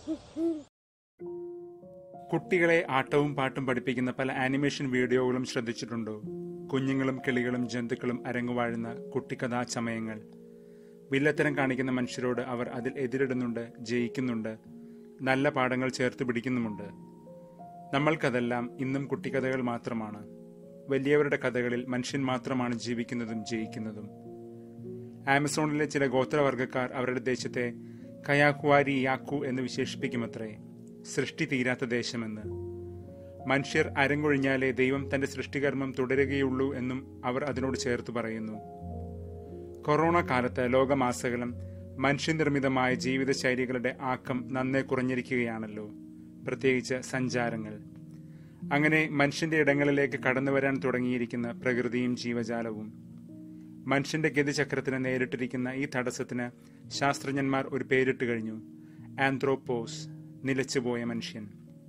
കുട്ടികളെ ആട്ടവും പാട്ടും പഠിപ്പിക്കുന്ന പല ആനിമേഷൻ വീഡിയോകളും ശ്രദ്ധിച്ചിട്ടുണ്ടോ കുഞ്ഞുങ്ങളും കിളികളും ജന്തുക്കളും അരങ്ങുവാഴുന്ന കുട്ടിക്കഥാ ചമയങ്ങൾ വില്ലത്തരം കാണിക്കുന്ന മനുഷ്യരോട് അവർ അതിൽ എതിരിടുന്നുണ്ട് ജയിക്കുന്നുണ്ട് നല്ല പാഠങ്ങൾ ചേർത്ത് പിടിക്കുന്നുമുണ്ട് നമ്മൾക്കതെല്ലാം ഇന്നും കുട്ടിക്കഥകൾ മാത്രമാണ് വലിയവരുടെ കഥകളിൽ മനുഷ്യൻ മാത്രമാണ് ജീവിക്കുന്നതും ജയിക്കുന്നതും ആമസോണിലെ ചില ഗോത്രവർഗക്കാർ അവരുടെ ദേശത്തെ കയാഹുവാരി യാക്കു എന്ന് വിശേഷിപ്പിക്കുമത്രേ സൃഷ്ടി തീരാത്ത ദേശമെന്ന് മനുഷ്യർ അരങ്ങൊഴിഞ്ഞാലേ ദൈവം തന്റെ സൃഷ്ടികർമ്മം തുടരുകയുള്ളൂ എന്നും അവർ അതിനോട് ചേർത്ത് പറയുന്നു കൊറോണ കാലത്ത് ലോകമാസകലം മനുഷ്യനിർമ്മിതമായ ജീവിതശൈലികളുടെ ആക്കം നന്നേ കുറഞ്ഞിരിക്കുകയാണല്ലോ പ്രത്യേകിച്ച് സഞ്ചാരങ്ങൾ അങ്ങനെ മനുഷ്യന്റെ ഇടങ്ങളിലേക്ക് കടന്നു വരാൻ തുടങ്ങിയിരിക്കുന്ന പ്രകൃതിയും ജീവജാലവും മനുഷ്യന്റെ ഗതിചക്രത്തിന് നേരിട്ടിരിക്കുന്ന ഈ തടസ്സത്തിന് ശാസ്ത്രജ്ഞന്മാർ ഒരു പേരിട്ട് കഴിഞ്ഞു ആന്ത്രോപോസ് നിലച്ചുപോയ മനുഷ്യൻ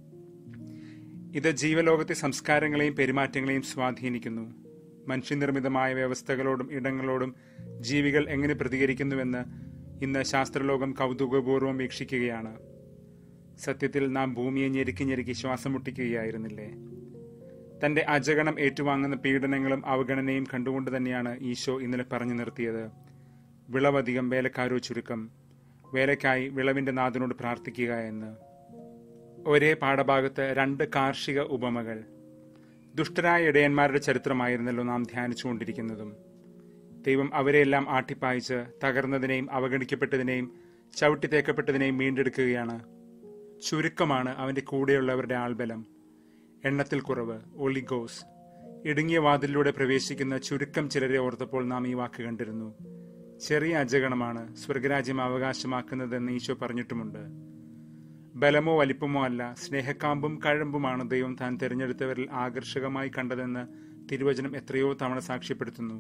ഇത് ജീവലോകത്തെ സംസ്കാരങ്ങളെയും പെരുമാറ്റങ്ങളെയും സ്വാധീനിക്കുന്നു മനുഷ്യനിർമ്മിതമായ വ്യവസ്ഥകളോടും ഇടങ്ങളോടും ജീവികൾ എങ്ങനെ പ്രതികരിക്കുന്നുവെന്ന് ഇന്ന് ശാസ്ത്രലോകം കൗതുകപൂർവ്വം വീക്ഷിക്കുകയാണ് സത്യത്തിൽ നാം ഭൂമിയെ ഞെരുക്കി ഞെരുക്കി ശ്വാസം മുട്ടിക്കുകയായിരുന്നില്ലേ തന്റെ അജഗണം ഏറ്റുവാങ്ങുന്ന പീഡനങ്ങളും അവഗണനയും കണ്ടുകൊണ്ട് തന്നെയാണ് ഈശോ ഇന്നലെ പറഞ്ഞു നിർത്തിയത് വിളവധികം വേലക്കാരോ ചുരുക്കം വേലക്കായി വിളവിന്റെ നാഥനോട് പ്രാർത്ഥിക്കുക എന്ന് ഒരേ പാഠഭാഗത്ത് രണ്ട് കാർഷിക ഉപമകൾ ദുഷ്ടരായ ഇടയന്മാരുടെ ചരിത്രമായിരുന്നല്ലോ നാം ധ്യാനിച്ചുകൊണ്ടിരിക്കുന്നതും ദൈവം അവരെയെല്ലാം ആട്ടിപ്പായിച്ച് തകർന്നതിനെയും അവഗണിക്കപ്പെട്ടതിനെയും ചവിട്ടിത്തേക്കപ്പെട്ടതിനെയും വീണ്ടെടുക്കുകയാണ് ചുരുക്കമാണ് അവന്റെ കൂടെയുള്ളവരുടെ ആൾബലം എണ്ണത്തിൽ കുറവ് ഒളിഗോസ് ഇടുങ്ങിയ വാതിലിലൂടെ പ്രവേശിക്കുന്ന ചുരുക്കം ചിലരെ ഓർത്തപ്പോൾ നാം ഈ വാക്ക് കണ്ടിരുന്നു ചെറിയ അജഗണമാണ് സ്വർഗരാജ്യം അവകാശമാക്കുന്നതെന്ന് ഈശോ പറഞ്ഞിട്ടുമുണ്ട് ബലമോ വലിപ്പമോ അല്ല സ്നേഹക്കാമ്പും കഴമ്പുമാണ് ദൈവം താൻ തിരഞ്ഞെടുത്തവരിൽ ആകർഷകമായി കണ്ടതെന്ന് തിരുവചനം എത്രയോ തവണ സാക്ഷ്യപ്പെടുത്തുന്നു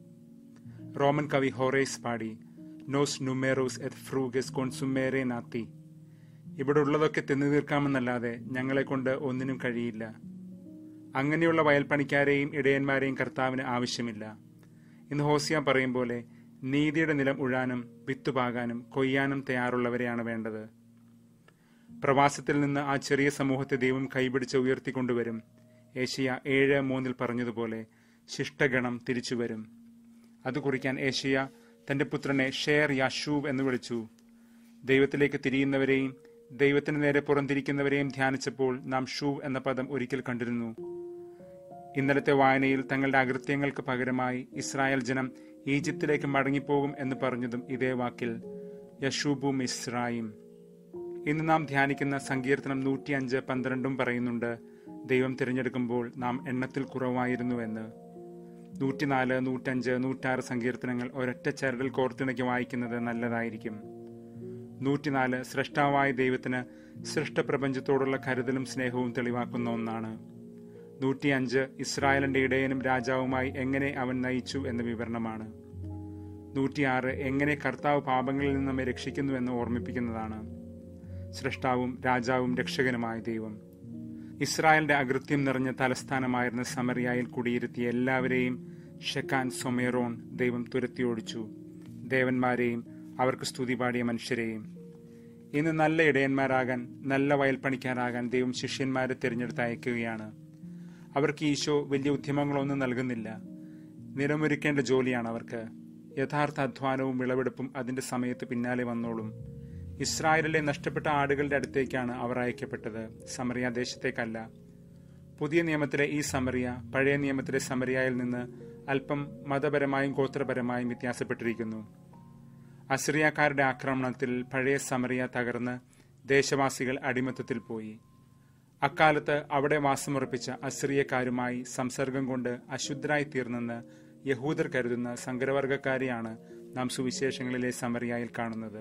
റോമൻ കവി ഹോറേസ് പാടി നോസ് നുമേറോസ് എത് ഫ്രൂഗസ് കോൺസുമേറെ നാത്തി ഇവിടെ ഉള്ളതൊക്കെ തിന്നു തീർക്കാമെന്നല്ലാതെ ഞങ്ങളെ കൊണ്ട് ഒന്നിനും കഴിയില്ല അങ്ങനെയുള്ള വയൽപ്പണിക്കാരെയും ഇടയന്മാരെയും കർത്താവിന് ആവശ്യമില്ല ഇന്ന് ഹോസിയ പറയും പോലെ നീതിയുടെ നിലം ഉഴാനും വിത്തുപാകാനും കൊയ്യാനും തയ്യാറുള്ളവരെയാണ് വേണ്ടത് പ്രവാസത്തിൽ നിന്ന് ആ ചെറിയ സമൂഹത്തെ ദൈവം കൈപിടിച്ച് ഉയർത്തിക്കൊണ്ടുവരും ഏഷ്യ ഏഴ് മൂന്നിൽ പറഞ്ഞതുപോലെ ശിഷ്ടഗണം തിരിച്ചുവരും അത് കുറിക്കാൻ ഏഷ്യ തന്റെ പുത്രനെ ഷെയർ യാഷൂവ് എന്ന് വിളിച്ചു ദൈവത്തിലേക്ക് തിരിയുന്നവരെയും ദൈവത്തിന് നേരെ പുറംതിരിക്കുന്നവരെയും ധ്യാനിച്ചപ്പോൾ നാം ഷൂവ് എന്ന പദം ഒരിക്കൽ കണ്ടിരുന്നു ഇന്നലത്തെ വായനയിൽ തങ്ങളുടെ അകൃത്യങ്ങൾക്ക് പകരമായി ഇസ്രായേൽ ജനം ഈജിപ്തിലേക്ക് മടങ്ങിപ്പോകും എന്ന് പറഞ്ഞതും ഇതേ വാക്കിൽ യഷൂബു മിസ്രായും ഇന്ന് നാം ധ്യാനിക്കുന്ന സങ്കീർത്തനം നൂറ്റിയഞ്ച് പന്ത്രണ്ടും പറയുന്നുണ്ട് ദൈവം തിരഞ്ഞെടുക്കുമ്പോൾ നാം എണ്ണത്തിൽ കുറവായിരുന്നുവെന്ന് നൂറ്റിനാല് നൂറ്റഞ്ച് നൂറ്റാറ് സങ്കീർത്തനങ്ങൾ ഒരൊറ്റ ചരടിൽ കോർത്തിണക്കി വായിക്കുന്നത് നല്ലതായിരിക്കും നൂറ്റിനാല് സൃഷ്ടാവായ ദൈവത്തിന് സൃഷ്ടപ്രപഞ്ചത്തോടുള്ള കരുതലും സ്നേഹവും തെളിവാക്കുന്ന ഒന്നാണ് നൂറ്റിയഞ്ച് ഇസ്രായേലിന്റെ ഇടയനും രാജാവുമായി എങ്ങനെ അവൻ നയിച്ചു എന്ന വിവരണമാണ് നൂറ്റിയാറ് എങ്ങനെ കർത്താവ് പാപങ്ങളിൽ നിന്ന് നമ്മെ രക്ഷിക്കുന്നു എന്ന് ഓർമ്മിപ്പിക്കുന്നതാണ് സൃഷ്ടാവും രാജാവും രക്ഷകനുമായ ദൈവം ഇസ്രായേലിന്റെ അകൃത്യം നിറഞ്ഞ തലസ്ഥാനമായിരുന്ന സമറിയായിൽ കുടിയിരുത്തിയ എല്ലാവരെയും ഷെക്കാൻ സൊമേറോൺ ദൈവം തുരത്തിയോടിച്ചു ദേവന്മാരെയും അവർക്ക് സ്തുതി പാടിയ മനുഷ്യരെയും ഇന്ന് നല്ല ഇടയന്മാരാകാൻ നല്ല വയൽപ്പണിക്കാരാകാൻ ദൈവം ശിഷ്യന്മാരെ തിരഞ്ഞെടുത്ത് അയക്കുകയാണ് അവർക്ക് ഈശോ വലിയ ഉദ്യമങ്ങളൊന്നും നൽകുന്നില്ല നിലമൊരുക്കേണ്ട ജോലിയാണ് അവർക്ക് യഥാർത്ഥ അധ്വാനവും വിളവെടുപ്പും അതിന്റെ സമയത്ത് പിന്നാലെ വന്നോളും ഇസ്രായേലിലെ നഷ്ടപ്പെട്ട ആടുകളുടെ അടുത്തേക്കാണ് അവർ അയക്കപ്പെട്ടത് സമറിയ ദേശത്തേക്കല്ല പുതിയ നിയമത്തിലെ ഈ സമറിയ പഴയ നിയമത്തിലെ സമറിയയിൽ നിന്ന് അല്പം മതപരമായും ഗോത്രപരമായും വ്യത്യാസപ്പെട്ടിരിക്കുന്നു അസിറിയക്കാരുടെ ആക്രമണത്തിൽ പഴയ സമറിയ തകർന്ന് ദേശവാസികൾ അടിമത്തത്തിൽ പോയി അക്കാലത്ത് അവിടെ വാസമുറപ്പിച്ച അസിറിയക്കാരുമായി സംസർഗം കൊണ്ട് അശുദ്ധരായി തീർന്നെന്ന് യഹൂദർ കരുതുന്ന സങ്കരവർഗക്കാരെയാണ് നാം സുവിശേഷങ്ങളിലെ സമറിയായിൽ കാണുന്നത്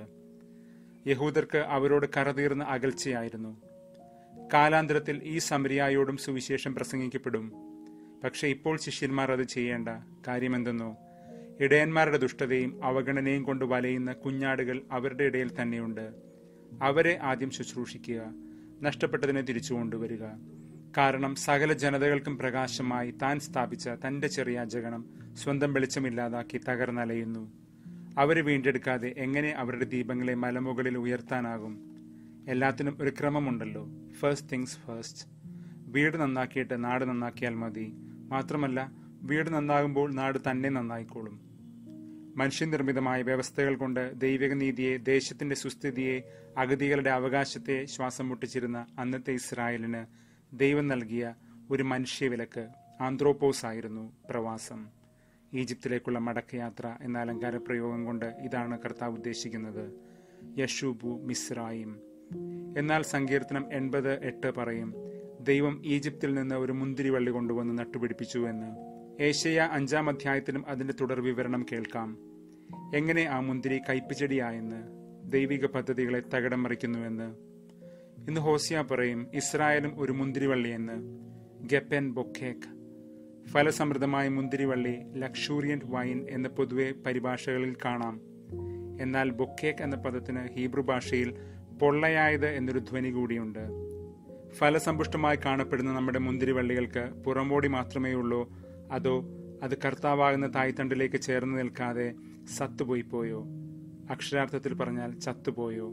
യഹൂദർക്ക് അവരോട് കറതീർന്ന അകൽച്ചയായിരുന്നു കാലാന്തരത്തിൽ ഈ സമരിയായോടും സുവിശേഷം പ്രസംഗിക്കപ്പെടും പക്ഷെ ഇപ്പോൾ ശിഷ്യന്മാർ അത് ചെയ്യേണ്ട കാര്യമെന്തെന്നോ ഇടയന്മാരുടെ ദുഷ്ടതയും അവഗണനയും കൊണ്ട് വലയുന്ന കുഞ്ഞാടുകൾ അവരുടെ ഇടയിൽ തന്നെയുണ്ട് അവരെ ആദ്യം ശുശ്രൂഷിക്കുക നഷ്ടപ്പെട്ടതിനെ തിരിച്ചു കൊണ്ടുവരിക കാരണം സകല ജനതകൾക്കും പ്രകാശമായി താൻ സ്ഥാപിച്ച തന്റെ ചെറിയ അജഗണം സ്വന്തം വെളിച്ചമില്ലാതാക്കി തകർന്നലയുന്നു അവരെ വീണ്ടെടുക്കാതെ എങ്ങനെ അവരുടെ ദീപങ്ങളെ മലമുകളിൽ ഉയർത്താനാകും എല്ലാത്തിനും ഒരു ക്രമമുണ്ടല്ലോ ഫസ്റ്റ് തിങ്സ് ഫസ്റ്റ് വീട് നന്നാക്കിയിട്ട് നാട് നന്നാക്കിയാൽ മതി മാത്രമല്ല വീട് നന്നാകുമ്പോൾ നാട് തന്നെ നന്നായിക്കോളും മനുഷ്യനിർമ്മിതമായ വ്യവസ്ഥകൾ കൊണ്ട് ദൈവിക നീതിയെ ദേശത്തിന്റെ സുസ്ഥിതിയെ അഗതികളുടെ അവകാശത്തെ ശ്വാസം മുട്ടിച്ചിരുന്ന അന്നത്തെ ഇസ്രായേലിന് ദൈവം നൽകിയ ഒരു മനുഷ്യവിലക്ക് ആന്ത്രോപ്പോസ് ആയിരുന്നു പ്രവാസം ഈജിപ്തിലേക്കുള്ള മടക്കയാത്ര എന്ന അലങ്കാര പ്രയോഗം കൊണ്ട് ഇതാണ് കർത്താവ് ഉദ്ദേശിക്കുന്നത് യഷൂബു മിസ്രായിം എന്നാൽ സങ്കീർത്തനം എൺപത് എട്ട് പറയും ദൈവം ഈജിപ്തിൽ നിന്ന് ഒരു മുന്തിരിവള്ളി കൊണ്ടുവന്ന് നട്ടുപിടിപ്പിച്ചു എന്ന് ഏഷ്യ അഞ്ചാം അധ്യായത്തിലും അതിന്റെ തുടർ വിവരണം കേൾക്കാം എങ്ങനെ ആ മുന്തിരി കയ്പുചെടിയായെന്ന് ദൈവിക പദ്ധതികളെ തകിടം മറിക്കുന്നുവെന്ന് ഇന്ന് ഹോസിയ പറയും ഇസ്രായേലും ഒരു മുന്തിരിവള്ളിയെന്ന് ഗെപ്പൻ ബൊക്കേക്ക് ഫലസമൃദ്ധമായ മുന്തിരിവള്ളി ലക്ഷൂറിയന്റ് വൈൻ എന്ന പൊതുവെ പരിഭാഷകളിൽ കാണാം എന്നാൽ ബൊക്കേക്ക് എന്ന പദത്തിന് ഹീബ്രു ഭാഷയിൽ പൊള്ളയായത് എന്നൊരു ധ്വനി കൂടിയുണ്ട് ഫലസമ്പുഷ്ടമായി കാണപ്പെടുന്ന നമ്മുടെ മുന്തിരിവള്ളികൾക്ക് പുറമോടി മാത്രമേ ഉള്ളൂ അതോ അത് കർത്താവാകുന്ന തായ്തണ്ടിലേക്ക് ചേർന്ന് നിൽക്കാതെ സത്തുപോയി പോയോ അക്ഷരാർത്ഥത്തിൽ പറഞ്ഞാൽ ചത്തുപോയോ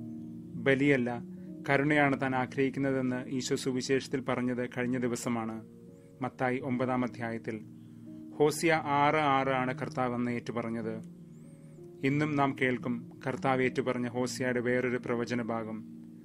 ബലിയല്ല കരുണയാണ് താൻ ആഗ്രഹിക്കുന്നതെന്ന് ഈശോ സുവിശേഷത്തിൽ പറഞ്ഞത് കഴിഞ്ഞ ദിവസമാണ് മത്തായി ഒമ്പതാം അധ്യായത്തിൽ ഹോസിയ ആറ് ആറ് ആണ് കർത്താവ് എന്ന് ഏറ്റുപറഞ്ഞത് ഇന്നും നാം കേൾക്കും കർത്താവ് ഏറ്റുപറഞ്ഞ ഹോസിയയുടെ വേറൊരു പ്രവചന ഭാഗം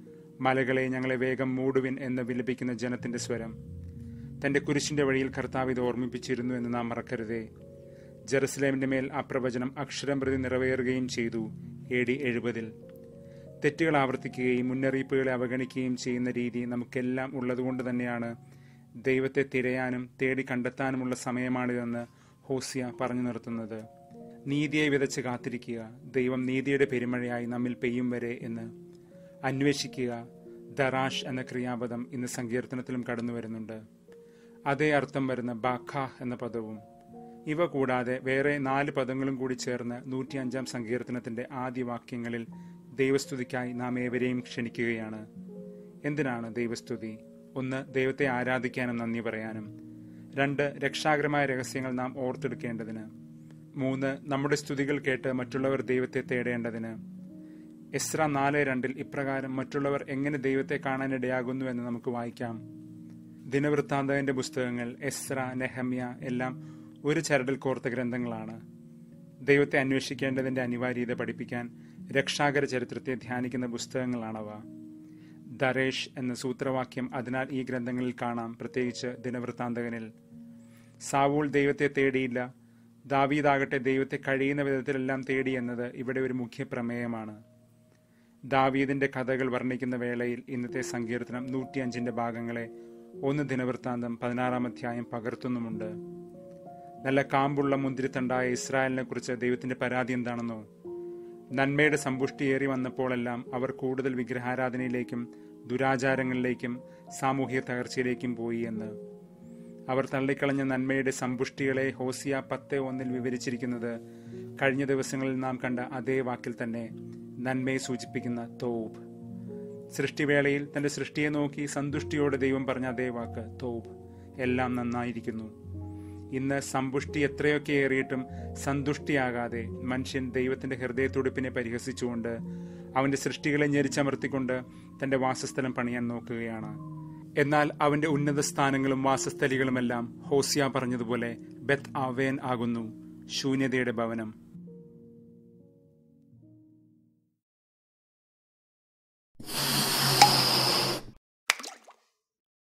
മലകളെ ഞങ്ങളെ വേഗം മൂടുവിൻ എന്ന് വിലപിക്കുന്ന ജനത്തിന്റെ സ്വരം തന്റെ കുരിശിന്റെ വഴിയിൽ കർത്താവ് ഇത് ഓർമ്മിപ്പിച്ചിരുന്നു എന്ന് നാം മറക്കരുതേ ജെറുസലേമിന്റെ മേൽ ആ പ്രവചനം അക്ഷരം പ്രതി നിറവേറുകയും ചെയ്തു എ ഡി എഴുപതിൽ തെറ്റുകൾ ആവർത്തിക്കുകയും മുന്നറിയിപ്പുകളെ അവഗണിക്കുകയും ചെയ്യുന്ന രീതി നമുക്കെല്ലാം ഉള്ളതുകൊണ്ട് തന്നെയാണ് ദൈവത്തെ തിരയാനും തേടി കണ്ടെത്താനുമുള്ള സമയമാണിതെന്ന് ഹോസിയ പറഞ്ഞു നിർത്തുന്നത് നീതിയെ വിതച്ച് കാത്തിരിക്കുക ദൈവം നീതിയുടെ പെരുമഴയായി നമ്മിൽ പെയ്യും വരെ എന്ന് അന്വേഷിക്കുക ദറാഷ് എന്ന ക്രിയാപദം ഇന്ന് സങ്കീർത്തനത്തിലും കടന്നു വരുന്നുണ്ട് അതേ അർത്ഥം വരുന്ന ബാഖ എന്ന പദവും ഇവ കൂടാതെ വേറെ നാല് പദങ്ങളും കൂടി ചേർന്ന് നൂറ്റിയഞ്ചാം സങ്കീർത്തനത്തിന്റെ ആദ്യ വാക്യങ്ങളിൽ ദൈവസ്തുതിക്കായി നാം ഏവരെയും ക്ഷണിക്കുകയാണ് എന്തിനാണ് ദൈവസ്തുതി ഒന്ന് ദൈവത്തെ ആരാധിക്കാനും നന്ദി പറയാനും രണ്ട് രക്ഷാകരമായ രഹസ്യങ്ങൾ നാം ഓർത്തെടുക്കേണ്ടതിന് മൂന്ന് നമ്മുടെ സ്തുതികൾ കേട്ട് മറ്റുള്ളവർ ദൈവത്തെ തേടേണ്ടതിന് എസ്ര നാല് രണ്ടിൽ ഇപ്രകാരം മറ്റുള്ളവർ എങ്ങനെ ദൈവത്തെ കാണാനിടയാകുന്നു എന്ന് നമുക്ക് വായിക്കാം ദിനവൃത്താന്തകന്റെ പുസ്തകങ്ങൾ എസ്ര നെഹമ്യ എല്ലാം ഒരു ചരടിൽ കോർത്ത ഗ്രന്ഥങ്ങളാണ് ദൈവത്തെ അന്വേഷിക്കേണ്ടതിന്റെ അനിവാര്യത പഠിപ്പിക്കാൻ രക്ഷാകര ചരിത്രത്തെ ധ്യാനിക്കുന്ന പുസ്തകങ്ങളാണവ ദരേഷ് എന്ന സൂത്രവാക്യം അതിനാൽ ഈ ഗ്രന്ഥങ്ങളിൽ കാണാം പ്രത്യേകിച്ച് ദിനവൃത്താന്തകനിൽ സാവൂൾ ദൈവത്തെ തേടിയില്ല ദാവീദാകട്ടെ ദൈവത്തെ കഴിയുന്ന വിധത്തിലെല്ലാം തേടി എന്നത് ഇവിടെ ഒരു മുഖ്യ പ്രമേയമാണ് ദാവീദിന്റെ കഥകൾ വർണ്ണിക്കുന്ന വേളയിൽ ഇന്നത്തെ സങ്കീർത്തനം നൂറ്റിയഞ്ചിന്റെ ഭാഗങ്ങളെ ഒന്ന് ദിനവൃത്താന്തം പതിനാറാം അധ്യായം പകർത്തുന്നുമുണ്ട് നല്ല കാമ്പുള്ള മുന്തിരിത്തണ്ടായ ഇസ്രായേലിനെ കുറിച്ച് ദൈവത്തിന്റെ പരാതി എന്താണെന്നോ നന്മയുടെ സമ്പുഷ്ടിയേറി വന്നപ്പോഴെല്ലാം അവർ കൂടുതൽ വിഗ്രഹാരാധനയിലേക്കും ദുരാചാരങ്ങളിലേക്കും സാമൂഹിക തകർച്ചയിലേക്കും പോയി എന്ന് അവർ തള്ളിക്കളഞ്ഞ നന്മയുടെ സമ്പുഷ്ടികളെ ഹോസിയ പത്ത് ഒന്നിൽ വിവരിച്ചിരിക്കുന്നത് കഴിഞ്ഞ ദിവസങ്ങളിൽ നാം കണ്ട അതേ വാക്കിൽ തന്നെ നന്മയെ സൂചിപ്പിക്കുന്ന തോബ് സൃഷ്ടിവേളയിൽ തന്റെ സൃഷ്ടിയെ നോക്കി സന്തുഷ്ടിയോടെ ദൈവം പറഞ്ഞ അതേ വാക്ക് തോബ് എല്ലാം നന്നായിരിക്കുന്നു ഇന്ന് സമ്പുഷ്ടി എത്രയൊക്കെ ഏറിയിട്ടും സന്തുഷ്ടിയാകാതെ മനുഷ്യൻ ദൈവത്തിന്റെ ഹൃദയത്തുടിപ്പിനെ പരിഹസിച്ചുകൊണ്ട് അവന്റെ സൃഷ്ടികളെ ഞെരിച്ചമർത്തിക്കൊണ്ട് തന്റെ വാസസ്ഥലം പണിയാൻ നോക്കുകയാണ് എന്നാൽ അവന്റെ ഉന്നത സ്ഥാനങ്ങളും വാസസ്ഥലികളുമെല്ലാം ഹോസിയ പറഞ്ഞതുപോലെ ബെത്ത് ആവേൻ ആകുന്നു ശൂന്യതയുടെ ഭവനം